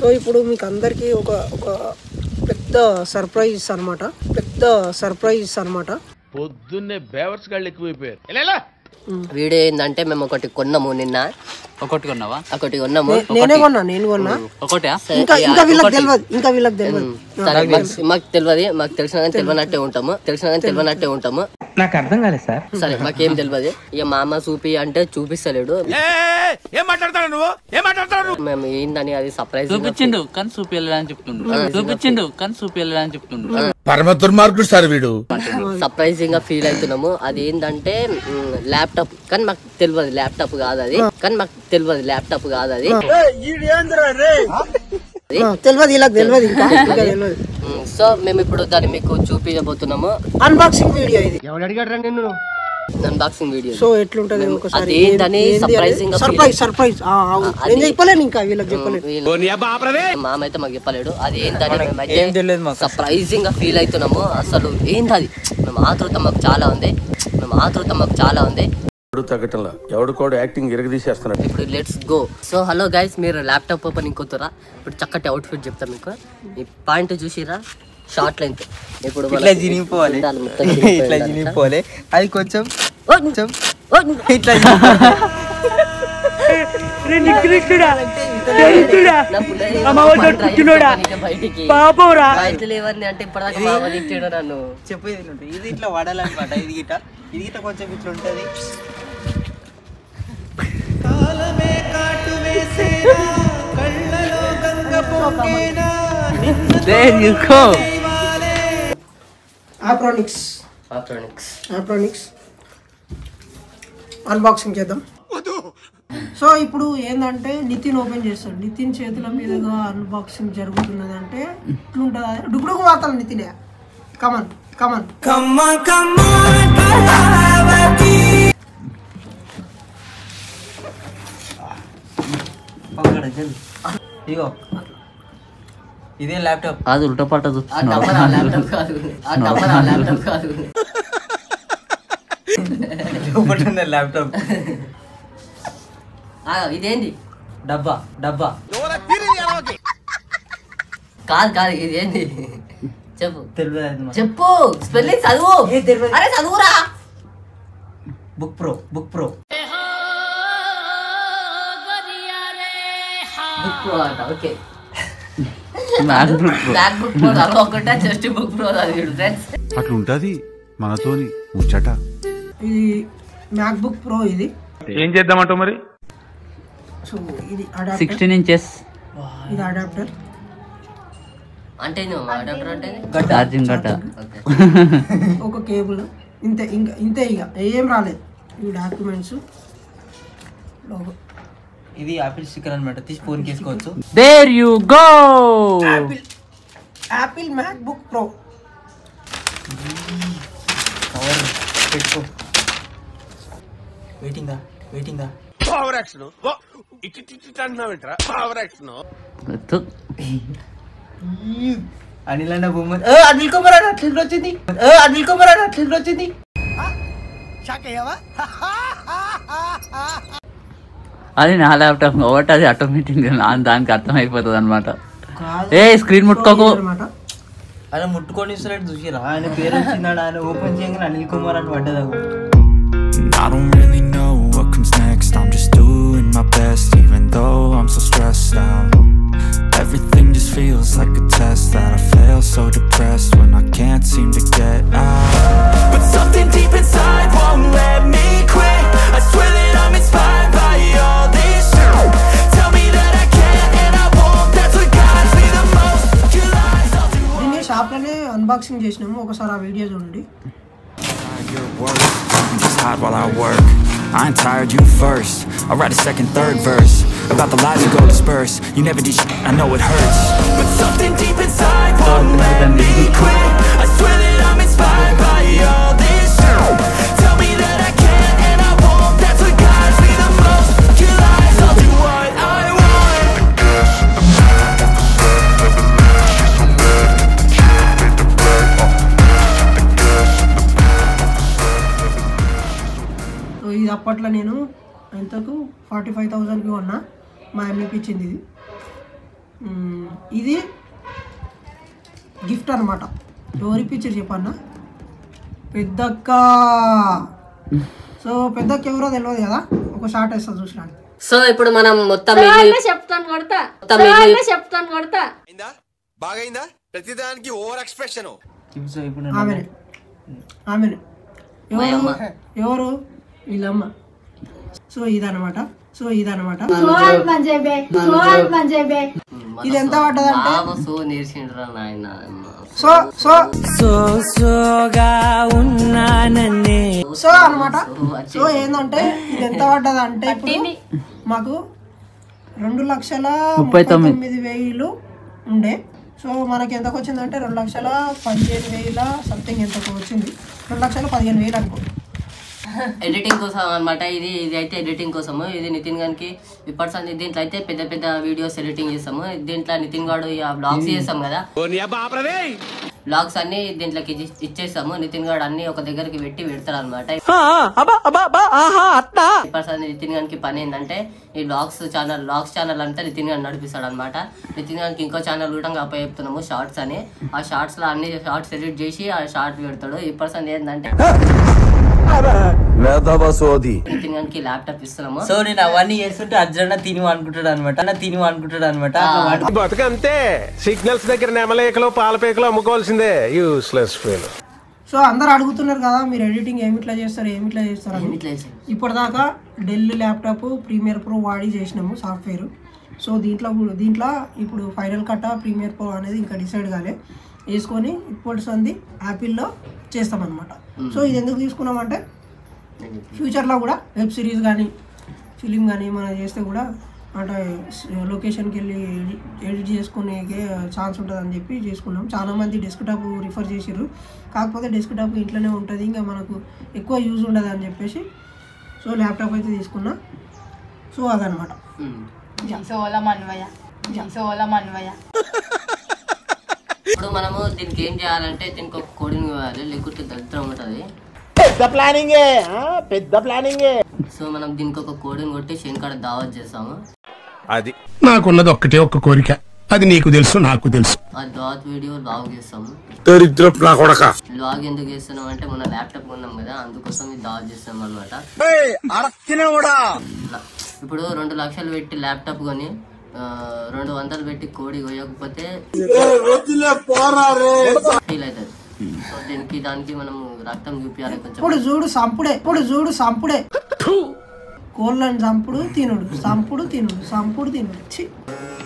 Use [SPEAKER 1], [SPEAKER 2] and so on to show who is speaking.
[SPEAKER 1] So ఇప్పుడు మీకు అందరికీ ఒక ఒక పెద్ద సర్ప్రైజ్ అన్నమాట పెద్ద సర్ప్రైజ్ అన్నమాట
[SPEAKER 2] పొద్దున్నే బేవర్స్ గాళ్ళు ఎక్కువైపోయారు ఎలా
[SPEAKER 3] వీడియో ఏంటంటే మేము ఒకటి కొన్నాము నిన్న
[SPEAKER 4] ఒకటి కొన్నావా
[SPEAKER 3] ఒకటి కొన్నాము
[SPEAKER 1] నేనే కొన్నా నేను కొన్నా
[SPEAKER 4] ఒకటా
[SPEAKER 1] ఇంకా ఇంకా వీళ్ళకి తెలియదు ఇంకా వీళ్ళకి తెలియదు
[SPEAKER 3] సరే మాకు- మాకు తెలియదు మాకు తెలిసిన కానీ తెలియనట్టే ఉంటాము తెలిసిన కానీ తెలియనట్టే ఉంటాము
[SPEAKER 5] నాకు అర్థం కాలేదు సార్
[SPEAKER 3] సరే మాకేం తెలియదు ఇక మా అమ్మ చూపి అంటే చూపిస్తలేడు
[SPEAKER 2] ఏం మాట్లాడతాడు నువ్వు ఏం మాట్లాడతాడు
[SPEAKER 3] మేము ఏందని అది సర్ప్రైజ్
[SPEAKER 4] చూపించిండు కానీ చూపించలేదని చెప్తుండు చూపించిండు కానీ చూపించలేదని చెప్తుండు
[SPEAKER 2] పరమ దుర్మార్గుడు సార్ వీడు
[SPEAKER 3] సర్ప్రైజింగ్ గా ఫీల్ అవుతున్నాము అది ఏంటంటే ల్యాప్టాప్ కానీ మాకు తెలియదు ల్యాప్టాప్ కాదు అది కానీ మాకు తెలియదు ల్యాప్టాప్ కాదు అది
[SPEAKER 1] ఆ, తెలియదు వీళ్ళకి తెలియదు ఇంకా ఇంకా తెలియదు
[SPEAKER 3] ఉమ్, సో మేము ఇప్పుడు దాన్ని మీకు చూపించబోతున్నాము
[SPEAKER 1] అన్బాక్సింగ్ వీడియో ఇది
[SPEAKER 3] అన్బాక్సింగ్ వీడియో
[SPEAKER 1] సో ఎట్లుంటది ఒకసారి
[SPEAKER 3] అదేంటని సర్ప్రైజింగ్ గా
[SPEAKER 1] సర్ప్రైజ్ సర్ప్రైజ్ నేను చెప్పలేను ఇంకా వీళ్ళకి చెప్పలేను
[SPEAKER 3] మామ అయితే మాకు చెప్పలేడు అది ఏంటని మేమైతే సర్ప్రైజింగ్ గా ఫీల్ అవుతున్నాము అసలు ఏంది అది మేము ఆతృత మాకు చాలా ఉంది మేము ఆతృత మాకు చాలా ఉంది
[SPEAKER 2] ఎవడు తగ్గటంలా ఎవడు కూడా యాక్టింగ్ ఇరగదీసేస్తున్నాడు
[SPEAKER 3] ఇప్పుడు let's go so hello guys మీరు ల్యాప్టాప్ ఓపెనింగ్ కొత్తరా ఇప్పుడు చక్కటి అవుట్ఫిట్ చెప్తా మీకు ఈ పాయింట్ చూసిరా షార్ట్ లెంత్ ఇప్పుడు
[SPEAKER 5] ఇట్లా
[SPEAKER 3] మనకి
[SPEAKER 5] చినిగిపోవాలి
[SPEAKER 3] ఉండాలి మొత్తం
[SPEAKER 5] ఇట్లా
[SPEAKER 3] చినిగిపోయిందంట.
[SPEAKER 5] చినిగిపోవాలి అది కొంచెం
[SPEAKER 3] ఓ,
[SPEAKER 5] కొంచెం
[SPEAKER 3] ఓ,
[SPEAKER 5] ఇట్లా
[SPEAKER 3] నా పుల్ల- పట్టుకోనీకే బయటికి బయటలు ఎవరిని అంటే ఇప్పటిదాకా మామ తిట్టాడు నన్ను
[SPEAKER 5] చెప్పేది వినండి. ఇది ఇట్లా వాడాలన్నమాట ఇది గిట ఇది గిట కొంచెం ఇట్లా ఉంటది
[SPEAKER 1] ఆప్రానిక్స్
[SPEAKER 3] ఎలక్ట్రానిక్స్
[SPEAKER 1] ఆప్రానిక్స్ అన్బాక్సింగ్ చేద్దాం సో ఇప్పుడు ఏంటంటే నితిన్ ఓపెన్ చేస్తాడు నితిన్ చేతుల మీదుగా అన్బాక్సింగ్ జరుగుతున్నది అంటే ఇట్లుంటుంది డుగుడుగు వార్తలు నితినే కమన్ కమన్
[SPEAKER 5] పక్కన జల్ది. ఇగో ఇదే ల్యాప్టాప్
[SPEAKER 4] అది ఉల్టా పల్టా
[SPEAKER 3] ఆ
[SPEAKER 4] చూస్తున్నావు
[SPEAKER 3] కవర్ ఆ ల్యాప్టాప్ కాదు ఆ కవర్ ఆ ల్యాప్టాప్ కాదు
[SPEAKER 5] లోపల ఉన్న ల్యాప్టాప్
[SPEAKER 3] ఆ, ఇదేంటి
[SPEAKER 5] డబ్బా డబ్బా
[SPEAKER 3] కాదు కాదు ఇదేంటి చెప్పు
[SPEAKER 5] తెలియదు అది మాకు.
[SPEAKER 3] చెప్పు స్పెల్లింగ్ చదువు
[SPEAKER 5] ఏ తెలియదు.
[SPEAKER 3] అరే చదువురా
[SPEAKER 5] book pro book pro
[SPEAKER 3] book pro అంట okay
[SPEAKER 4] Mac book pro.
[SPEAKER 3] Black book pro అలా ఒకటే జస్ట్ బుక్ ప్రో చదివాడు ఫ్రెండ్స్
[SPEAKER 6] అట్లుంటది మనతోని ముచ్చట
[SPEAKER 1] ఇది మ్యాక్బుక్ ప్రో ఇది
[SPEAKER 7] ఏం చేద్దామంటావు మరి
[SPEAKER 1] సో ఇది అడాప్టర్
[SPEAKER 4] సిక్స్టీన్ ఇంచెస్
[SPEAKER 1] ఇది అడాప్టర్
[SPEAKER 3] అంటే నువ్వు అడాప్టర్ అంటే
[SPEAKER 4] ఛార్జింగ్ గట్ట
[SPEAKER 3] ఓకే
[SPEAKER 1] ఒక కేబుల్ ఇంతే ఇంకా ఇంతే ఇక ఏం రాలేదు ఈ డాక్యుమెంట్స్ లోగో
[SPEAKER 5] ఇది యాపిల్ స్టిక్కర్ అనమాట తీసి ఫోన్ కేసుకోవచ్చు
[SPEAKER 4] there you go
[SPEAKER 1] Apple Apple MacBook pro
[SPEAKER 5] cover పెట్టుకో వెయిటింగా వెయిటింగా
[SPEAKER 2] పవర్ యాక్షన్ ఇటు ఇటు అంటున్నావేంట్రా పవర్ యాక్షన్
[SPEAKER 5] అనిల్ అన్న బొమ్మ ఏ, అనిల్ కుమార్ అన్న అట్లా ఇట్లా వచ్చింది ఏ, అనిల్ కుమార్ అన్న అట్లా ఇట్లా వచ్చింది
[SPEAKER 4] అది నా ల్యాప్టాప్ కాబట్టి అది ఆటోమేటిక్ దానికి అర్థమైపోతుంది అనమాట ఏ స్క్రీన్ ముట్టుకోకు
[SPEAKER 1] అనమాట
[SPEAKER 5] ఆయన ముట్టుకొని ఇస్తున్నట్టు చూసిరా ఆయన పేరు వచ్చిందాడు ఆయన ఓపెన్ చేయగానే అనిల్ కుమార్ అని పడ్డదాకు
[SPEAKER 8] I don't really know what comes next. I'm just doing my best, even though I'm so stressed out. Everything just feels like a test that I fail, so depressed when I can't seem to get out. But something deep inside won't let me quit. I swear that I'm inspired by all this shit. Tell me that I can't and I won't. That's what guides me the most. Your lies, I'll do
[SPEAKER 1] దీన్ని షాప్లోనే unboxing చేసినాము ఒకసారి ఆ video చూడండి
[SPEAKER 8] your worst and just hide while I work. I ain't tired, you first. I'll write a second, third verse about the lies you go disperse. You never did shit, I know it hurts. But something deep inside won't let me quit. I swear that I'm inspired by all this shit. Tell me that I can't and I won't. That's what guides me the most. Your lies, I'll do what I want.
[SPEAKER 1] So ఇది అప్పట్లో నేను ఎంతకు forty five థౌజండ్కి కొన్నా మా అమ్మకి ఇచ్చింది ఇది మ్మ్, ఇది గిఫ్ట్ అనమాట ఎవరి పిక్చర్ చెప్పన్నా పెద్దక్క సో పెద్దక్క ఎవరో తెలియదు కదా ఒక షార్ట్ వేస్తా చూసినాను
[SPEAKER 3] సో ఇప్పుడు మనం మొత్తం ఇల్లు
[SPEAKER 7] చెప్తాను కొడతా
[SPEAKER 3] మొత్తం ఇల్లు
[SPEAKER 7] చెప్తాను కొడతా
[SPEAKER 2] అయిందా బాగైందా ప్రతిదానికి ఓవర్ ఎక్స్ప్రెషన్
[SPEAKER 5] సో ఇప్పుడు నేను
[SPEAKER 1] ఆమెనే ఆమెనే ఎవరు ఎవరు వీళ్ళమ్మ సో ఇదనమాట సో ఇదనమాట ఇది ఎంత పడ్డదంటే
[SPEAKER 3] బాగా సో నేర్చిండ్రా నాయన
[SPEAKER 1] సో సో సో అనమాట సో ఏంటంటే ఇది ఎంత పడ్డదంటే ఇప్పుడు మాకు రెండు లక్షల ముప్పై తొమ్మిది వేలు ఉండే సో మనకి ఎంతకు వచ్చిందంటే రెండు లక్షల పదిహేను వేల సంథింగ్ ఎంతకు వచ్చింది రెండు లక్షల పదిహేను వేలు అనుకో
[SPEAKER 3] ఎడిటింగ్ కోసం అన్నమాట ఇది ఇది అయితే ఎడిటింగ్ కోసము ఇది నితిన్ గారికి ఇప్పటి దీంట్లో అయితే పెద్ద పెద్ద వీడియోస్ ఎడిటింగ్ చేస్తాము దీంట్లో నితిన్ గాడు బ్లాగ్స్ చేస్తాం కదా బ్లాగ్స్ అన్ని దీంట్లోకి ఇచ్చి- ఇచ్చేస్తాము నితిన్ గాడు అన్ని ఒక దగ్గరికి పెట్టి పెడతాడు అనమాట ఇప్పటి నితిన్ గారికి పని ఏంటంటే ఈ బ్లాగ్స్ ఛానల్ బ్లాగ్స్ ఛానల్ అంతా నితిన్ గారు నడిపిస్తాడు అనమాట నితిన్ గారికి ఇంకో ఛానల్ కూడా అప్ప చెప్తున్నాము షార్ట్స్ అని ఆ షార్ట్స్ లో అన్ని షార్ట్స్ ఎడిట్ చేసి ఆ షార్ట్ పెడతాడు ఈ పర్సన్ ఏంటంటే నితిన్ గారికి ల్యాప్టాప్ ఇస్తున్నాము
[SPEAKER 5] సో నేను అవన్నీ చేస్తుంటే అర్జున తిని అనుకుంటాడు అనమాట అన్న తిని అనుకుంటాడు అనమాట
[SPEAKER 2] బతుకంతే సిగ్నల్స్ దగ్గర నెమలేకలో పాలపేకలో అమ్ముకోవాల్సిందే యూస్లెస్ ఫీల్
[SPEAKER 1] సో అందరు అడుగుతున్నారు కదా మీరు ఎడిటింగ్ ఏమిట్లా చేస్తారు ఏమిట్లా చేస్తారు అని
[SPEAKER 3] ఇట్లా చేసాం.
[SPEAKER 1] ఇప్పటిదాకా డెల్ ల్యాప్టాప్ ప్రీమియర్ ప్రో వాడి చేసినాము సాఫ్ట్వేర్ సో దీంట్లో కూడా- దీంట్లో ఇప్పుడు ఫైనల్ కట్ ప్రీమియర్ ప్రో అనేది ఇంకా డిసైడ్ కాలే వేసుకొని ఇప్పుడు సంది యాపిల్లో చేస్తామన్నమాట సో ఇది ఎందుకు తీసుకున్నామంటే ఫ్యూచర్లో కూడా వెబ్ సిరీస్ కానీ ఫిలిం కానీ మనం చేస్తే కూడా అంటే లొకేషన్కి వెళ్ళి ఎడిట్ ఎడిట్ చేసుకునే ఛాన్స్ ఉంటుందని చెప్పి చేసుకున్నాం చాలామంది డెస్క్టాప్ రిఫర్ చేసిర్రు కాకపోతే డెస్క్టాప్ ఇంట్లోనే ఉంటుంది ఇంకా మనకు ఎక్కువ యూజ్ ఉండదు అని చెప్పేసి సో ల్యాప్టాప్ అయితే తీసుకున్నా సో అదనమాట
[SPEAKER 3] ఉమ్.
[SPEAKER 7] సోలం అన్వయ సోలం అన్వయ
[SPEAKER 3] ఇప్పుడు మనము దీనికి ఏం చేయాలంటే దీనికి ఒక కోడింగ్ ఇవ్వాలి లేకుంటే దరిద్రం ఉంటుంది
[SPEAKER 2] పెద్ద ప్లానింగే
[SPEAKER 3] సో మనం దీనికి ఒక కోడింగ్ కొట్టి శంకర్ దావత్ చేస్తాము
[SPEAKER 2] అది
[SPEAKER 9] నాకున్నది ఒక్కటే ఒక్క కోరిక అది నీకు తెలుసు నాకు తెలుసు
[SPEAKER 3] ఆ దావత్ వీడియో లాగ్ చేస్తాము
[SPEAKER 2] దరిద్రపు నా కొడక
[SPEAKER 3] లాగ్ ఎందుకు చేస్తున్నాం అంటే మన ల్యాప్టాప్ కొన్నాం కదా అందుకోసం ఇది దావత్ చేస్తాం అనమాట ఇప్పుడు రెండు లక్షలు పెట్టి ల్యాప్టాప్ కొని ఆ, రెండు వందలు పెట్టి కోడి కొయ్యకపోతే ఫీల్ అవుతుంది సో దీనికి దానికి మనం రక్తం చూపించాలి కొంచెం
[SPEAKER 1] ఇప్పుడు చూడు సంపుడే ఇప్పుడు చూడు సంపుడే కోళ్ళని చంపుడు తినుడు సంపుడు తినుడు సంపుడు తినుడు ఛీ